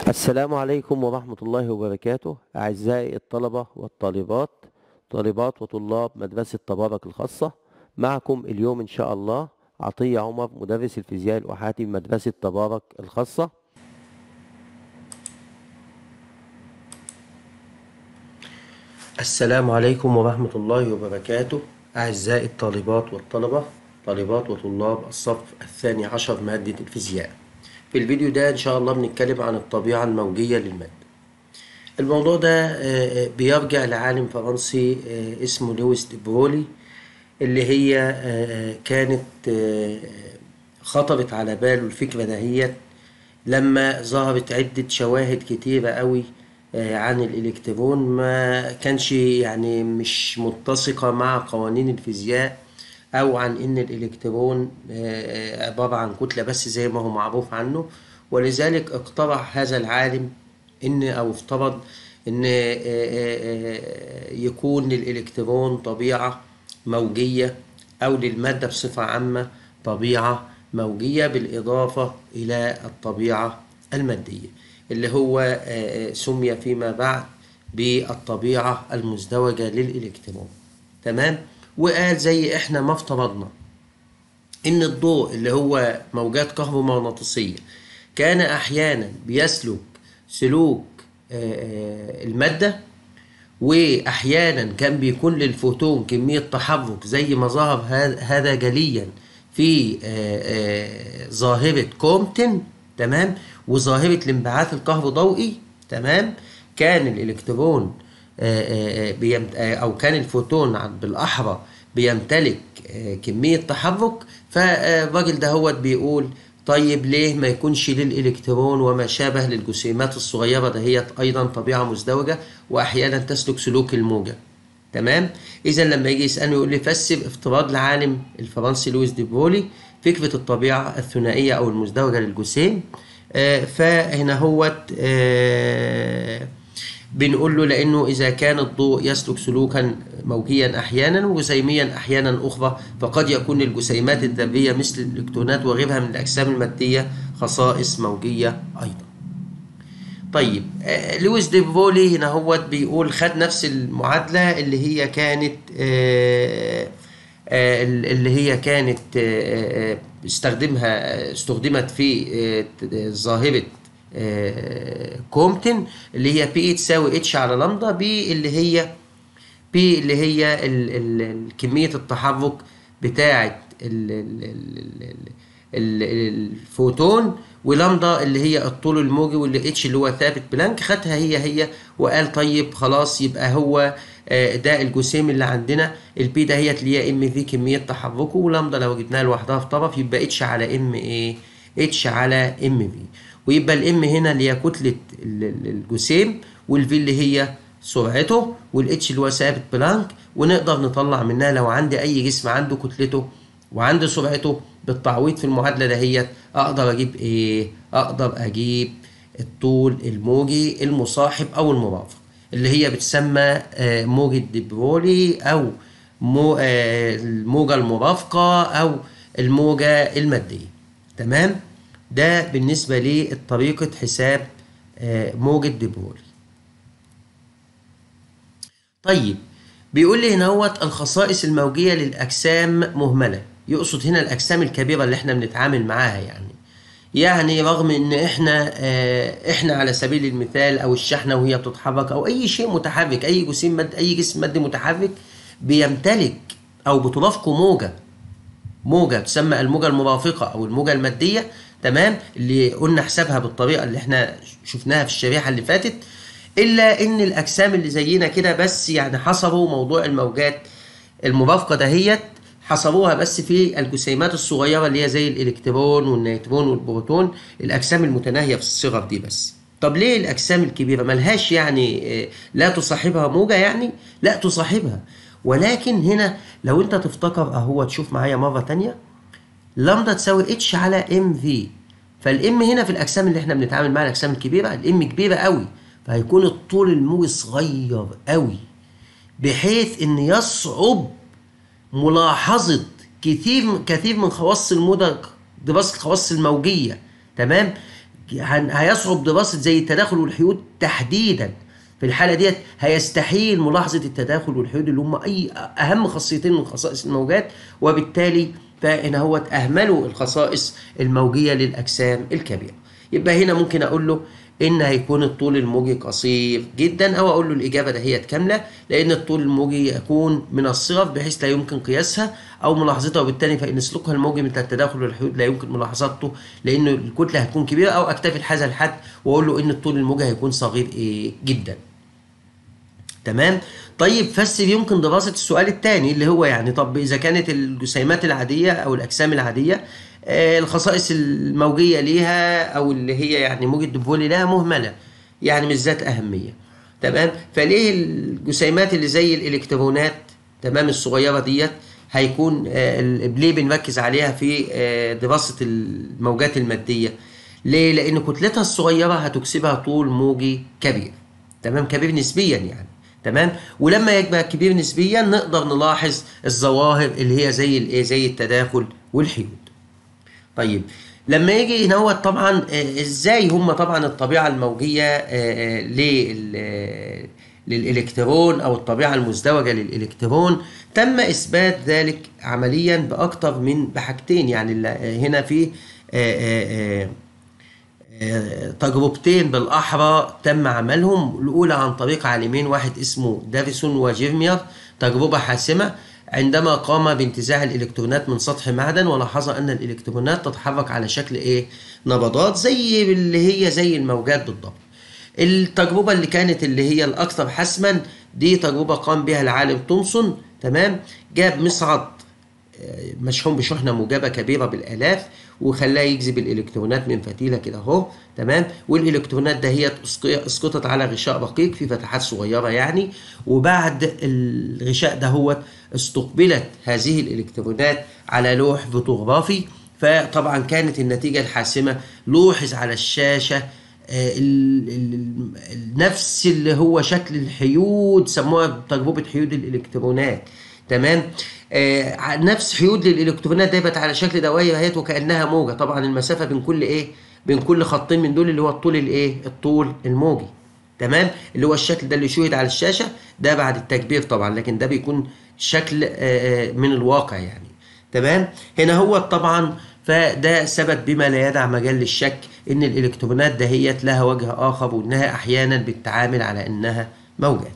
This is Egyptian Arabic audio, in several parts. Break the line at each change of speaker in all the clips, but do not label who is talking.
السلام عليكم ورحمة الله وبركاته أعزائي الطلبة والطالبات طالبات وطلاب مدرسة تبارك الخاصة معكم اليوم إن شاء الله عطية عمر مدرس الفيزياء الأحادي بمدرسة تبارك الخاصة السلام عليكم ورحمة الله وبركاته أعزائي الطالبات والطلبة طالبات وطلاب الصف الثاني عشر مادة الفيزياء في الفيديو ده إن شاء الله بنتكلم عن الطبيعة الموجية للمادة الموضوع ده آه، آه، بيرجع لعالم فرنسي آه، اسمه لويس دي برولي اللي هي آه، آه، كانت آه، خطرت على باله الفكرة دهيت لما ظهرت عدة شواهد كتيرة قوي آه، عن الإلكترون ما كانش يعني مش متسقة مع قوانين الفيزياء أو عن إن الإلكترون آه، عبارة عن كتلة بس زي ما هو معروف عنه ولذلك اقترح هذا العالم إن أو افترض إن آه، آه، آه، يكون للإلكترون طبيعة موجية أو للمادة بصفة عامة طبيعة موجية بالإضافة إلى الطبيعة المادية اللي هو آه، آه، سمي فيما بعد بالطبيعة المزدوجة للإلكترون تمام وقال زي إحنا ما افترضنا إن الضوء اللي هو موجات كهرومغناطيسية كان أحيانا بيسلك سلوك آه، آه، المادة واحيانا كان بيكون للفوتون كميه تحرك زي ما ظهر هذا- هذا جليا في آه، آه، ظاهره كومبتن تمام وظاهره الانبعاث الكهروضوئي تمام كان الالكترون آه، آه، آه، بيمت- آه، او كان الفوتون عن- بالاحرى بيمتلك آه، كميه تحرك فالراجل ده هو بيقول طيب ليه ما يكونش للإلكترون وما شابه للجسيمات الصغيرة دهيت أيضا طبيعة مزدوجة وأحيانا تسلك سلوك الموجة تمام إذا لما يجي يسألني يقول لي فسر افتراض العالم الفرنسي لويس دي برولي فكرة الطبيعة الثنائية أو المزدوجة للجسيم آه فهنا هوت آه بنقول له لانه اذا كان الضوء يسلك سلوكا موجيا احيانا وجسيميا احيانا اخرى فقد يكون للجسيمات الذريه مثل الالكترونات وغيرها من الاجسام الماديه خصائص موجيه ايضا. طيب آه، لويس دي برولي هنا هو بيقول خد نفس المعادله اللي هي كانت آه، آه، اللي هي كانت آه، آه، استخدمها استخدمت في آه، ظاهره آه، كومبتن اللي هي بي تساوي اتش على لامدا بي اللي هي بي اللي هي ال ال ال كمية التحرك بتاعة ال ال ال ال ال الفوتون ولامدا اللي هي الطول الموجي واللي اتش اللي هو ثابت بلانك خدها هي هي وقال طيب خلاص يبقى هو آه، ده الجسيم اللي عندنا البي ده هي اللي هي ام في كمية تحركه ولامدا لو جبناها لوحدها في طرف يبقى اتش على ام ايه اتش على ام في ويبقى الام هنا اللي هي كتلة ال- ال- الجسيم والفي اللي هي سرعته والاتش اللي هو ثابت بلانك ونقدر نطلع منها لو عندي اي جسم عنده كتلته وعنده سرعته بالتعويض في المعادله دهيت اقدر اجيب ايه اقدر اجيب الطول الموجي المصاحب او المرافق اللي هي بتسمى آه، موجة دي برولي او مو آه، الموجة المرافقة او الموجة المادية تمام ده بالنسبة لطريقة حساب آه، موجة دي برولي طيب بيقول لي هنا هوت الخصائص الموجية للأجسام مهملة يقصد هنا الأجسام الكبيرة اللي احنا بنتعامل معاها يعني يعني رغم ان احنا اه احنا على سبيل المثال او الشحنة وهي بتتحرك او اي شيء متحرك اي جسيم مد اي جسم مادي متحرك بيمتلك او بترافقه موجة موجة تسمى الموجة المرافقة أو الموجة المادية تمام اللي قلنا حسابها بالطريقة اللي احنا شفناها في الشريحة اللي فاتت إلا إن الأجسام اللي زينا كده بس يعني حصروا موضوع الموجات المرافقة دهيت حصروها بس في الجسيمات الصغيرة اللي هي زي الإلكترون والنيوترون والبروتون الأجسام المتناهية في الصغر دي بس طب ليه الأجسام الكبيرة ملهاش يعني آه، لا تصاحبها موجة يعني لا تصاحبها ولكن هنا لو انت تفتكر اهو تشوف معايا مرة تانية لامدا تساوي اتش على ام في فالام هنا في الاجسام اللي احنا بنتعامل معاها الاجسام الكبيره الام كبيره قوي فهيكون الطول الموجي صغير قوي بحيث ان يصعب ملاحظه كثير كثير من خواص الموجة دراسه الخواص الموجيه تمام هن- هيصعب دراسة زي التداخل والحيود تحديدا في الحالة ديت هيستحيل ملاحظة التداخل والحيود اللي هم أي أهم خاصيتين من خصائص الموجات وبالتالي فهنا هو أهملوا الخصائص الموجية للأجسام الكبيرة يبقى هنا ممكن أقول له إن هيكون الطول الموجي قصير جدا أو أقول له الإجابة دهيت كاملة لأن الطول الموجي يكون من الصرف بحيث لا يمكن قياسها أو ملاحظتها وبالتالي فإن سلوكها الموجي مثل التداخل والحيود لا يمكن ملاحظته لأن الكتلة هتكون كبيرة أو أكتفي لهذا الحد وأقول له إن الطول الموجي هيكون صغير إيه جدا. تمام طيب بس يمكن دراسة السؤال الثاني اللي هو يعني طب إذا كانت الجسيمات العادية أو الأجسام العادية آه، الخصائص الموجية ليها أو اللي هي يعني موجة ديبولي لها مهملة يعني مش ذات أهمية تمام فليه الجسيمات اللي زي الإلكترونات تمام الصغيرة ديت هيكون آه، ال- ليه بنركز عليها في آه، دراسة الموجات المادية ليه؟ لأن كتلتها الصغيرة هتكسبها طول موجي كبير تمام كبير نسبيا يعني تمام ولما يبقى كبير نسبيا نقدر نلاحظ الظواهر اللي هي زي الايه زي التداخل والحيود طيب لما يجي هنا هو طبعا آه، ازاي هم طبعا الطبيعه الموجيه آه، آه، لل آه، للالكترون او الطبيعه المزدوجه للالكترون تم اثبات ذلك عمليا باكثر من بحاجتين يعني ال- آه، هنا في آه، آه، آه، آه، تجربتين بالأحرى تم عملهم الأولى عن طريق عالمين واحد اسمه دافيسون وجيرمير تجربة حاسمة عندما قام بانتزاع الإلكترونات من سطح معدن ولاحظ أن الإلكترونات تتحرك على شكل إيه؟ نبضات زي اللي هي زي الموجات بالضبط. التجربة اللي كانت اللي هي الأكثر حسما دي تجربة قام بها العالم تومسون تمام جاب مصعد مشحون بشحنه موجبه كبيره بالالاف وخلاه يجذب الالكترونات من فتيله كده اهو تمام والالكترونات دهيت أسق- اسقطت على غشاء رقيق في فتحات صغيره يعني وبعد الغشاء دهوت استقبلت هذه الالكترونات على لوح فوتوغرافي فطبعا كانت النتيجه الحاسمه لوحظ على الشاشه آه، ال- ال- ال- نفس اللي هو شكل الحيود سموها تجربه حيود الالكترونات تمام آه ع- نفس حيود للالكترونات دايبت على شكل دوائر اهيت وكانها موجه طبعا المسافه بين كل ايه بين كل خطين من دول اللي هو الطول الايه الطول الموجي تمام اللي هو الشكل ده اللي شوهد على الشاشه ده بعد التكبير طبعا لكن ده بيكون شكل آه، آه، من الواقع يعني تمام هنا هو طبعا فده ثبت بما لا يدع مجال للشك ان الالكترونات دهيت لها وجه اخر وانها احيانا بتتعامل على انها موجات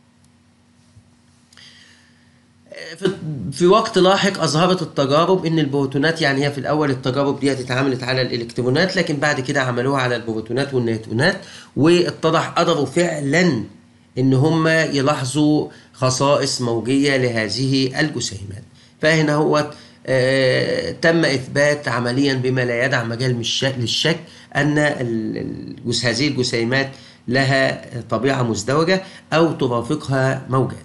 في في وقت لاحق اظهرت التجارب ان البروتونات يعني هي في الاول التجارب دي اتعاملت على الالكترونات لكن بعد كده عملوها على البروتونات والنيوترونات واتضح قدروا فعلا ان هم يلاحظوا خصائص موجيه لهذه الجسيمات فهنا هو آه تم اثبات عمليا بما لا يدع مجال من الشك- للشك ان ال- الجس- هذه الجسيمات لها طبيعه مزدوجه او ترافقها موجات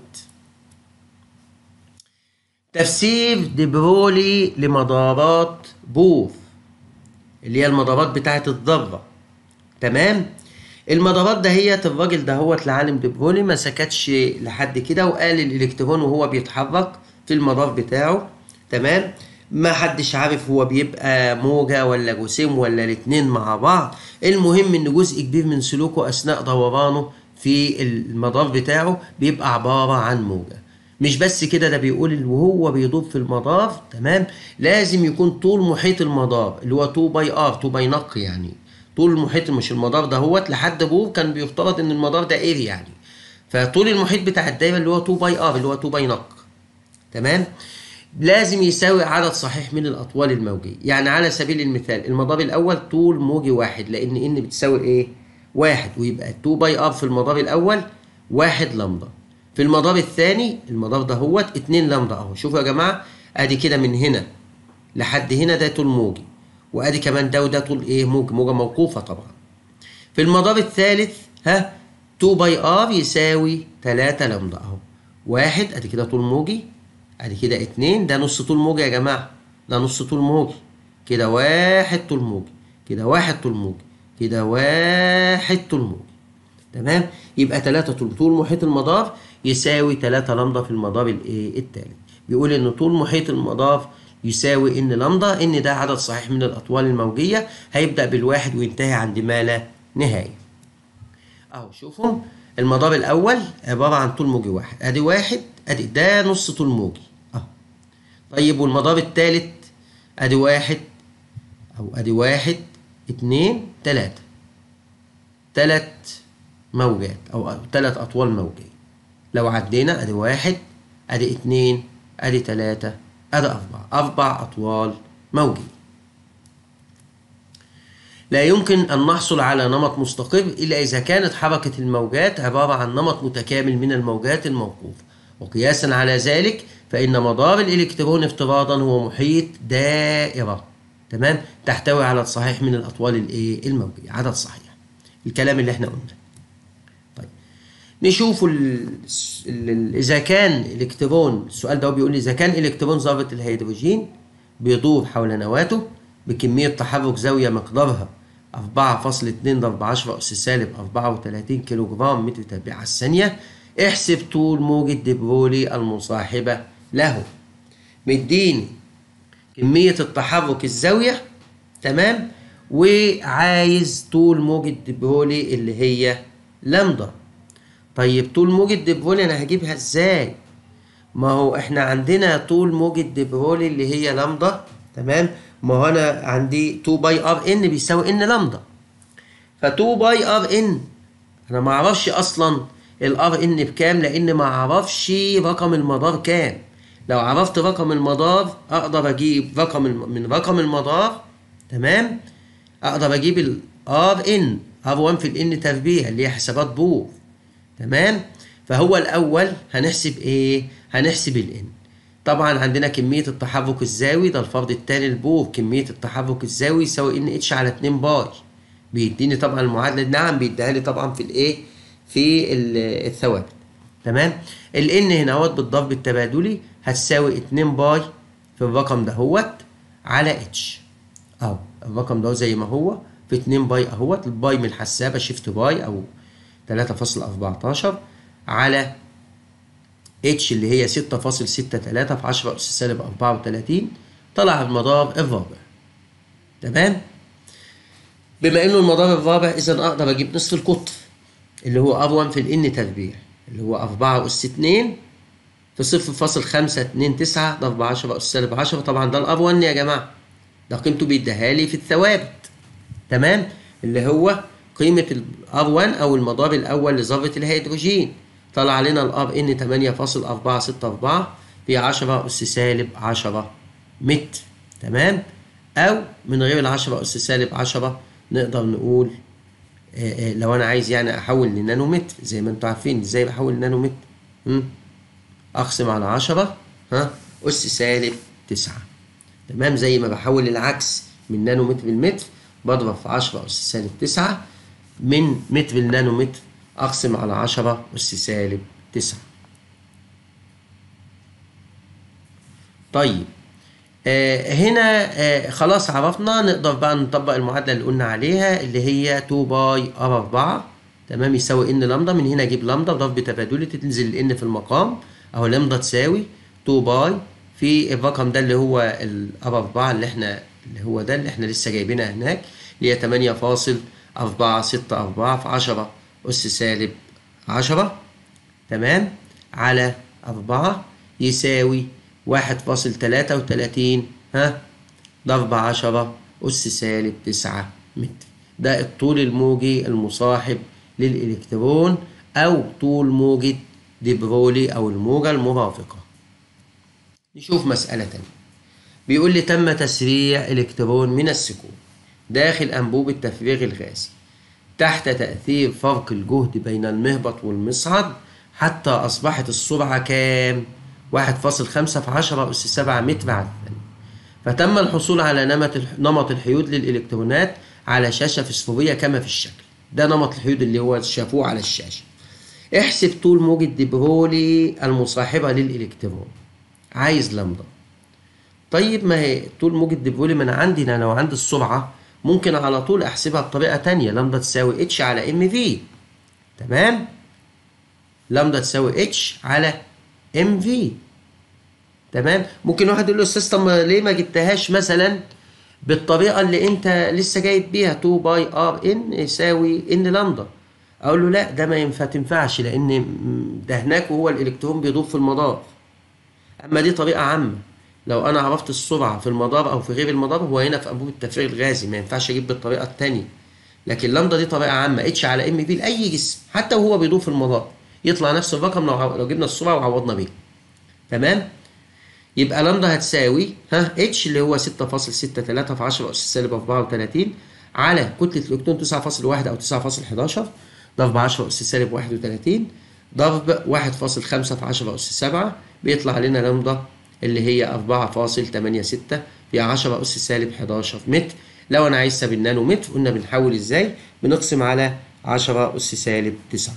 تفسير ديبرولي لمدارات بوث اللي هي المدارات بتاعت الذرة تمام المدارات دهيت الراجل دهوت لعالم ديبرولي ما سكتش لحد كده وقال الالكترون وهو بيتحرك في المدار بتاعه تمام ما حدش عارف هو بيبقى موجة ولا جسيم ولا الاتنين مع بعض المهم ان جزء كبير من سلوكه اثناء دورانه في المدار بتاعه بيبقى عبارة عن موجة مش بس كده ده بيقول إن وهو بيدور في المدار تمام لازم يكون طول محيط المدار اللي هو 2 باي ار 2 باي نق يعني طول المحيط مش المدار ده هوت لحد بور كان بيفترض ان المدار ده اير يعني فطول المحيط بتاع الدايره اللي هو 2 باي ار اللي هو 2 باي نق تمام لازم يساوي عدد صحيح من الاطوال الموجيه يعني على سبيل المثال المدار الاول طول موجي واحد لان ان بتساوي ايه واحد ويبقى 2 باي ار في المدار الاول واحد لمبه في المدار الثاني المدار ده هوت 2 لمبه اهو شوفوا يا جماعه ادي كده من هنا لحد هنا ده طول موجي وادي كمان ده وده طول ايه موجة موجة موقوفة طبعا في المدار الثالث ها 2 باي ار يساوي 3 لمدة اهو واحد ادي كده طول موجي ادي كده اتنين ده نص طول موجي يا جماعة ده نص طول موجي كده واحد طول موجي كده واحد طول موجي كده واحد طول موجي تمام يبقى 3 طول طول محيط المدار يساوي 3 لمدة في المدار الايه الثالث بيقول ان طول محيط المدار يساوي ان لامدا ان ده عدد صحيح من الاطوال الموجيه هيبدا بالواحد وينتهي عند ما لا نهايه اهو شوفوا المدار الاول عباره عن طول موجي واحد ادي واحد ادي ده نص طول موجي اهو طيب والمدار الثالث ادي واحد او ادي واحد اتنين تلاته تلات موجات او تلات اطوال موجيه لو عدينا ادي واحد ادي اتنين ادي تلاته ادي اربعه اربع اطوال موجيه لا يمكن أن نحصل على نمط مستقر إلا إذا كانت حركة الموجات عبارة عن نمط متكامل من الموجات الموقوفة وقياسا على ذلك فإن مدار الإلكترون افتراضا هو محيط دائرة تمام تحتوي على صحيح من الأطوال الإيه الموجية عدد صحيح الكلام اللي احنا قلناه طيب نشوف ال... ال... إذا كان الإلكترون السؤال ده بيقول لي إذا كان إلكترون ذرة الهيدروجين بيدور حول نواته بكمية تحرك زاوية مقدارها 4.2 ضرب 10 أس سالب 34 كيلو جرام متر تربيع على الثانية احسب طول موجة دبرولي المصاحبة له مديني كمية التحرك الزاوية تمام وعايز طول موجة دبرولي اللي هي لامدا طيب طول موجة دبرولي أنا هجيبها إزاي؟ ما هو إحنا عندنا طول موجة دبرولي اللي هي لامدا تمام ما هو انا عندي 2 باي ار ان بيساوي ان لامدا ف 2 باي ار ان انا ما اعرفش اصلا الار ان بكام لان ما اعرفش رقم المدار كام لو عرفت رقم المدار اقدر اجيب رقم من رقم المدار تمام اقدر اجيب الار ان ار 1 في الان تربيع اللي هي حسابات بور تمام فهو الاول هنحسب ايه هنحسب الان طبعا عندنا كمية التحرك الزاوي ده الفرض التاني البور كمية التحرك الزاوي يساوي ان اتش على 2 باي بيديني طبعا المعادلة نعم بيديها لي طبعا في الايه في الثوابت تمام الان هنا اهوت بالضرب التبادلي هتساوي 2 باي في الرقم دهوت على اتش اهو الرقم ده زي ما هو في 2 باي اهوت الباي من الحسابة شيفت باي او 3.14 على اتش اللي هي 6.63 في 10 أس سالب 34 طلع المدار الرابع تمام بما انه المدار الرابع اذا اقدر اجيب نصف القطر اللي هو ار1 في الان تربيع اللي هو 4 اس 2 في 0.529 ضرب 10 اس سالب 10 طبعا ده الار 1 يا جماعه ده قيمته بيديها لي في الثوابت تمام اللي هو قيمه الار 1 او المدار الاول لذره الهيدروجين طلع لنا الار ان 8.464 في 10 اس سالب 10 متر تمام او من غير ال 10 اس سالب 10 نقدر نقول آآ آآ لو انا عايز يعني احول لنانومتر زي ما انتم عارفين ازاي بحول لنانومتر اقسم على 10 ها اس سالب 9 تمام زي ما بحول العكس من نانومتر للمتر بضرب في 10 اس سالب 9 من متر لنانومتر أقسم على عشرة أس سالب تسعة طيب آه هنا آه خلاص عرفنا نقدر بقى نطبق المعادلة اللي قلنا عليها اللي هي 2 باي ار 4 تمام يساوي ان لامدا من هنا اجيب لامدا ضرب تبادلي تنزل الان في المقام اهو لامدا تساوي 2 باي في الرقم ده اللي هو الار 4 اللي احنا اللي هو ده اللي احنا لسه جايبينها هناك اللي هي 8.464 في 10 أس سالب عشرة تمام على أربعة يساوي واحد فاصل تلاتة وتلاتين ها ضرب عشرة أس سالب تسعة متر ده الطول الموجي المصاحب للإلكترون أو طول موجة ديبرولي أو الموجة المرافقة نشوف مسألة تانية بيقول لي تم تسريع إلكترون من السكون داخل أنبوب التفريغ الغازي تحت تأثير فرق الجهد بين المهبط والمصعد حتى أصبحت السرعة كام؟ 1.5 في 10 أس 7 متر على الثانية فتم الحصول على نمط نمط الحيود للإلكترونات على شاشة فسفورية كما في الشكل ده نمط الحيود اللي هو شافوه على الشاشة احسب طول موجة ديبرولي المصاحبة للإلكترون عايز لمدة طيب ما هي طول موجة ديبرولي ما أنا عندي أنا لو عندي السرعة ممكن على طول احسبها بطريقه تانية لامدا تساوي اتش على ام في تمام لامدا تساوي اتش على ام في تمام ممكن واحد يقول له استاذ طب ما ليه ما جبتهاش مثلا بالطريقه اللي انت لسه جايب بيها 2 باي ار ان يساوي ان لامدا اقول له لا ده ما ينفع تنفعش لان ده هناك وهو الالكترون بيدور في المدار اما دي طريقه عامه لو انا عرفت السرعه في المدار او في غير المدار هو هنا في انبوب التفريغ الغازي ما ينفعش اجيب بالطريقه الثانيه لكن لامدا دي طريقه عامه اتش على ام في لاي جسم حتى وهو بيدور في المدار يطلع نفس الرقم لو لو جبنا السرعه وعوضنا بيه تمام يبقى لامدا هتساوي ها اتش اللي هو 6.63 في 10 اس سالب 34 على كتله الالكترون 9.1 او 9.11 ضرب 10 اس سالب 31 ضرب 1.5 في 10 اس 7 بيطلع لنا لامدا اللي هي 4.86 في 10 اس سالب 11 متر لو انا عايزها بالنانو متر قلنا بنحول ازاي بنقسم على 10 اس سالب 9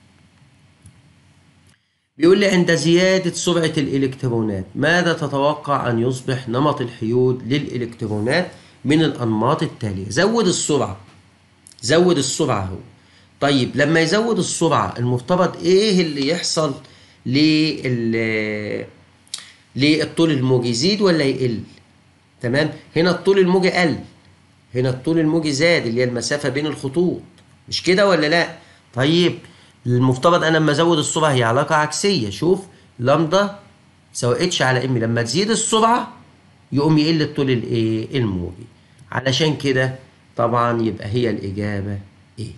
بيقول لي عند زيادة سرعة الإلكترونات ماذا تتوقع أن يصبح نمط الحيود للإلكترونات من الأنماط التالية زود السرعة زود السرعة هو طيب لما يزود السرعة المفترض إيه اللي يحصل لل للطول الموجي يزيد ولا يقل تمام هنا الطول الموجي قل هنا الطول الموجي زاد اللي هي المسافة بين الخطوط مش كده ولا لا طيب المفترض انا لما ازود السرعه هي علاقه عكسيه شوف لامدا تساوي اتش على ام لما تزيد السرعه يقوم يقل الطول الايه الموجي علشان كده طبعا يبقى هي الاجابه ايه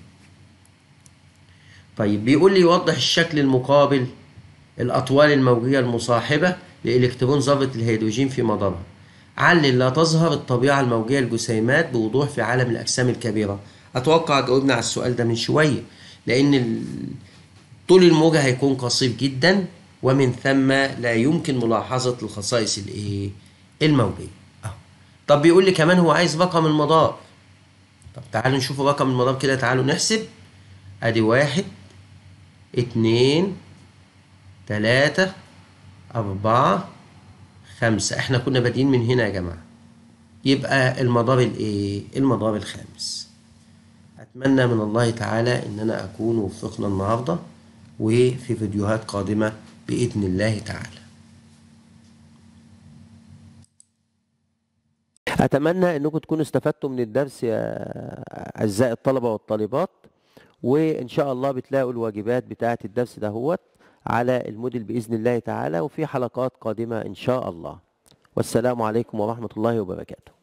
طيب بيقول لي يوضح الشكل المقابل الاطوال الموجيه المصاحبه لالكترون ذره الهيدروجين في مدارها علل لا تظهر الطبيعه الموجيه للجسيمات بوضوح في عالم الاجسام الكبيره اتوقع جاوبنا على السؤال ده من شويه لان طول الموجة هيكون قصير جدا ومن ثم لا يمكن ملاحظة الخصائص الايه الموجية أهو. طب بيقول لي كمان هو عايز رقم المدار طب تعالوا نشوف رقم المدار كده تعالوا نحسب ادي واحد اتنين تلاتة أربعة خمسة احنا كنا بادئين من هنا يا جماعة يبقى المدار الايه المدار الخامس أتمنى من الله تعالى إن أنا أكون وفقنا النهاردة وفي فيديوهات قادمة بإذن الله تعالى أتمنى أنكم تكونوا استفدتوا من الدرس يا أعزائي الطلبة والطالبات وإن شاء الله بتلاقوا الواجبات بتاعة الدرس دهوت على الموديل بإذن الله تعالى وفي حلقات قادمة إن شاء الله والسلام عليكم ورحمة الله وبركاته